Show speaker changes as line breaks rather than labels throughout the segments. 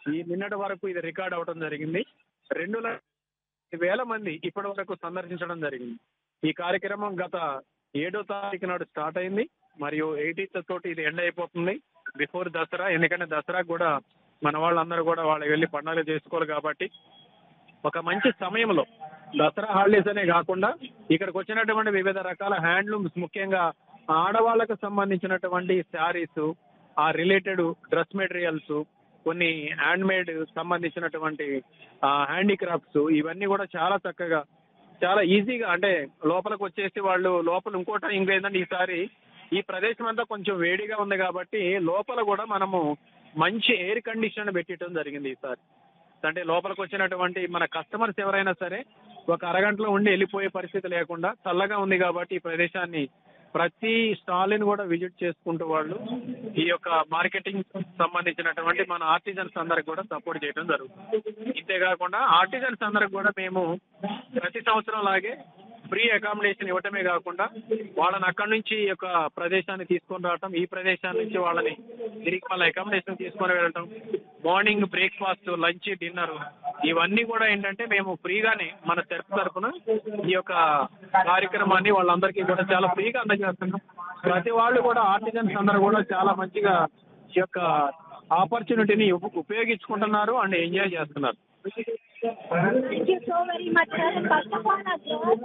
ఈ నిన్నటి వరకు ఇది రికార్డ్ అవడం జరిగింది రెండు లక్షల వేల మంది ఇప్పటి వరకు సందర్శించడం జరిగింది ఈ కార్యక్రమం గత ఏడో తారీఖు నాడు స్టార్ట్ అయింది మరియు ఎయిటీన్త్ తోటి ఇది ఎండ్ అయిపోతుంది బిఫోర్ దసరా ఎందుకంటే దసరా కూడా మన వాళ్ళందరూ కూడా వాళ్ళు వెళ్ళి పండుగలు చేసుకోవాలి కాబట్టి ఒక మంచి సమయంలో దసరా హాలిడేస్ అనే కాకుండా ఇక్కడికి వచ్చినటువంటి వివిధ రకాల హ్యాండ్లూమ్స్ ముఖ్యంగా ఆడవాళ్ళకు సంబంధించినటువంటి శారీస్ ఆ రిలేటెడ్ డ్రెస్ మెటీరియల్స్ కొన్ని హ్యాండ్ మేడ్ సంబంధించినటువంటి హ్యాండీక్రాఫ్ట్స్ ఇవన్నీ కూడా చాలా చక్కగా చాలా ఈజీగా అంటే లోపలికి వచ్చేసి వాళ్ళు లోపల ఇంకోటి ఇంకేంటంటే ఈసారి ఈ ప్రదేశం అంతా కొంచెం వేడిగా ఉంది కాబట్టి లోపల కూడా మనము మంచి ఎయిర్ కండిషన్ పెట్టడం జరిగింది ఈసారి అంటే లోపలికి వచ్చినటువంటి మన కస్టమర్స్ ఎవరైనా సరే ఒక అరగంటలో ఉండి వెళ్ళిపోయే పరిస్థితి లేకుండా చల్లగా ఉంది కాబట్టి ఈ ప్రదేశాన్ని ప్రతి స్టాల్ని కూడా విజిట్ చేసుకుంటూ వాళ్ళు ఈ యొక్క మార్కెటింగ్ సంబంధించినటువంటి మన ఆర్టిజన్స్ అందరికి కూడా సపోర్ట్ చేయడం జరుగుతుంది ఇంతేకాకుండా ఆర్టిజన్స్ అందరికి కూడా మేము ప్రతి సంవత్సరం లాగే ఫ్రీ అకామిడేషన్ ఇవ్వటమే కాకుండా వాళ్ళని అక్కడి నుంచి ఈ యొక్క ప్రదేశాన్ని తీసుకొని రావటం ఈ ప్రదేశాన్ని నుంచి వాళ్ళని తిరిగి మళ్ళీ అకామిడేషన్ తీసుకొని వెళ్ళటం మార్నింగ్ బ్రేక్ఫాస్ట్ లంచ్ డిన్నర్ ఇవన్నీ కూడా ఏంటంటే మేము ఫ్రీగానే మన తెరపు తరపున ఈ యొక్క కార్యక్రమాన్ని వాళ్ళందరికీ కూడా చాలా ఫ్రీగా అందజేస్తున్నాం ప్రతి వాళ్ళు కూడా ఆర్టిజన్స్ అందరూ కూడా చాలా మంచిగా ఈ యొక్క ఆపర్చునిటీని ఉప్- ఉపయోగించుకుంటున్నారు అండ్ ఎంజాయ్ చేస్తున్నారు
Thank you so very much, sir. And first of all, our growth,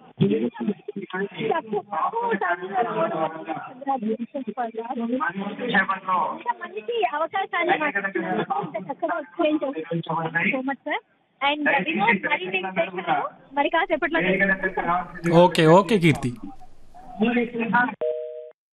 congratulations for that. ఇంత మంచి అవకాశాన్ని మాకు ఇచ్చినందుకు ఇంత చక్కగా ఎక్స్ప్లెయిన్ చేస్తున్నారు so much sir and Vinod మరి నెక్స్ట్ సెషన్ మరి కాసేపట్లో
ఓకే ఓకే కీర్తి